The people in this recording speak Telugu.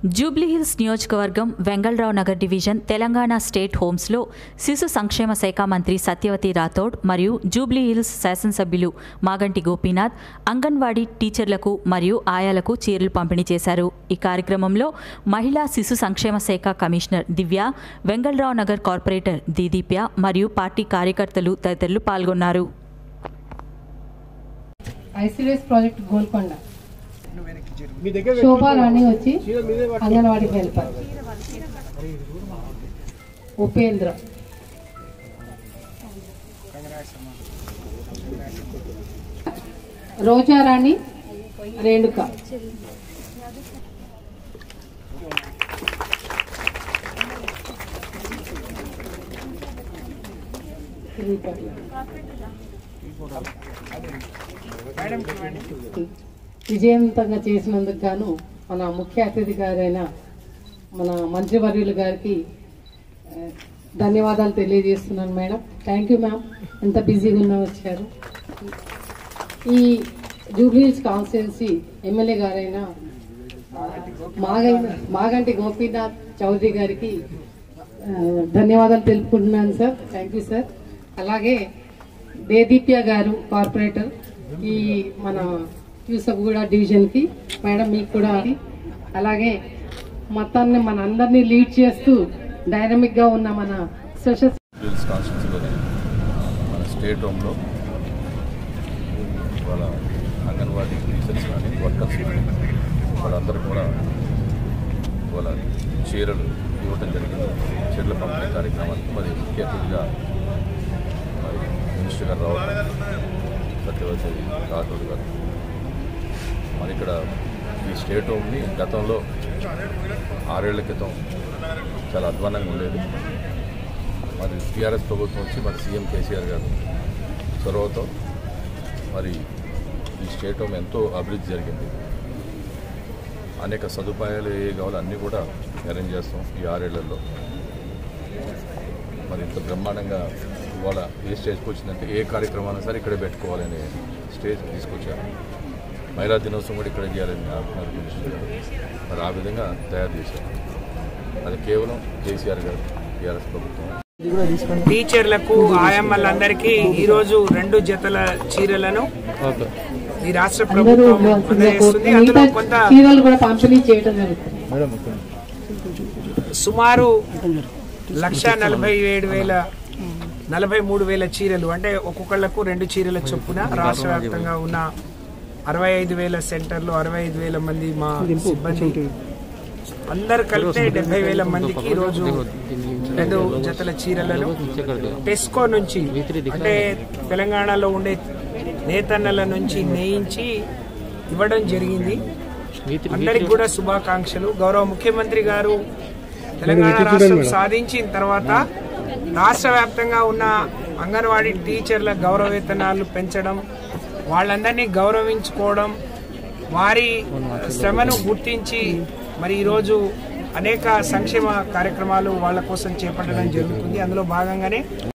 జూబ్లీహిల్స్ నియోజకవర్గం వెంగళరావు నగర్ డివిజన్ తెలంగాణ స్టేట్ హోమ్స్లో శిశు సంక్షేమ శాఖ మంత్రి సత్యవతి రాథోడ్ మరియు జూబ్లీహిల్స్ శాసనసభ్యులు మాగంటి గోపీనాథ్ అంగన్వాడీ టీచర్లకు మరియు ఆయాలకు చీరలు పంపిణీ చేశారు ఈ కార్యక్రమంలో మహిళా శిశు సంక్షేమ శాఖ కమిషనర్ దివ్య వెంగళరావు నగర్ కార్పొరేటర్ దీదీప్య మరియు పార్టీ కార్యకర్తలు తదితరులు పాల్గొన్నారు ఐసిడిఎస్ ప్రాజెక్ట్ గోల్కొండ శోభా రాణి వచ్చి అంగన్వాడీ హెల్పర్ ఉపేంద్ర రోజా రాణి రేణుక విజయవంతంగా చేసినందుకు గాను మన ముఖ్య అతిథి గారైన మన మంత్రివర్యులు గారికి ఆ, ధన్యవాదాలు తెలియజేస్తున్నాను మేడం థ్యాంక్ యూ మ్యామ్ ఎంత బిజీగా ఉన్నా వచ్చారు ఈ జూబ్లీహిల్స్ కాన్స్టిట్యున్సీ ఎమ్మెల్యే గారైన ఆ, మాగంటి మాగంటి గోపీనాథ్ చౌదరి గారికి ఆ, ధన్యవాదాలు తెలుపుకుంటున్నాను సార్ థ్యాంక్ యూ సార్ అలాగే దేదీప్య గారు కార్పొరేటర్ ఈ మన యూసఫ్గూడ డివిజన్కి మేడం మీకు కూడా అలాగే మొత్తాన్ని మన అందరినీ లీడ్ చేస్తూ డైనమిక్గా ఉన్న మన స్పెషల్ హిల్స్ కాన్స్టిట్యూన్సీలోని మన స్టేట్ హోమ్లో వాళ్ళ అంగన్వాడీ టీచర్స్ కానీ వర్కర్స్ కానీ వాళ్ళందరూ కూడా వాళ్ళ చీరలు ఇవ్వటం జరిగింది చీరల పంపిణీ కార్యక్రమానికి మరి ముఖ్య అతిథిగా మరి మినిస్టర్ గారు రావడం సత్యవతి రాథోడ్ గారు మరి ఇక్కడ ఈ స్టేట్ హోమ్ని గతంలో ఆరేళ్ల క్రితం చాలా అధ్వానంగా ఉండేది మరి టీఆర్ఎస్ ప్రభుత్వం వచ్చి మరి సీఎం కేసీఆర్ గారు చొరవతో మరి ఈ స్టేట్ హోమ్ ఎంతో అభివృద్ధి జరిగింది అనేక సదుపాయాలు ఏ కావాలో అన్నీ కూడా అరేంజ్ చేస్తాం ఈ ఆరేళ్లలో మరి ఇంత బ్రహ్మాండంగా ఇవాళ ఏ స్టేజ్కి వచ్చిందంటే ఏ కార్యక్రమాన్ని సరే ఇక్కడే పెట్టుకోవాలనే స్టేజ్ తీసుకొచ్చారు మహిళా దినోత్సవం కూడా ఇక్కడ చేయాలని ఆత్మారు మినిస్టర్ గారు మరి ఆ విధంగా తయారు చేశారు అది కేవలం కేసీఆర్ గారు టీఆర్ఎస్ ప్రభుత్వం టీచర్లకు ఆయమ్మలందరికీ ఈరోజు రెండు జతల చీరలను ఈ రాష్ట్ర అందరూ ప్రభుత్వం అందజేస్తుంది అందులో మిగతా కొంత చీరలు కూడా పంపిణీ చేయడం జరుగుతుంది సుమారు లక్ష నలభై ఏడు వేల నలభై మూడు వేల చీరలు అంటే ఒక్కొక్కళ్లకు రెండు చీరల చొప్పున రాష్ట్ర వ్యాప్తంగా ఉన్న అరవై ఐదు వేల సెంటర్లు అరవై ఐదు వేల మంది మా సిబ్బంది అందరు కలిపితే డెబ్బై వేల మందికి ఈరోజు రెండు జతల చీరలను టెస్కో నుంచి అంటే తెలంగాణలో ఉండే నేతన్నల నుంచి నేయించి ఇవ్వడం జరిగింది అందరికి కూడా శుభాకాంక్షలు గౌరవ ముఖ్యమంత్రి గారు తెలంగాణ రాష్ట్రం సాధించిన తర్వాత రాష్ట్ర వ్యాప్తంగా ఉన్న అంగన్వాడీ టీచర్ల గౌరవ వేతనాలు పెంచడం వాళ్ళందరినీ గౌరవించుకోవడం వారి శ్రమను గుర్తించి మరి ఈరోజు అనేక సంక్షేమ కార్యక్రమాలు వాళ్ళ కోసం చేపట్టడం జరుగుతుంది అందులో భాగంగానే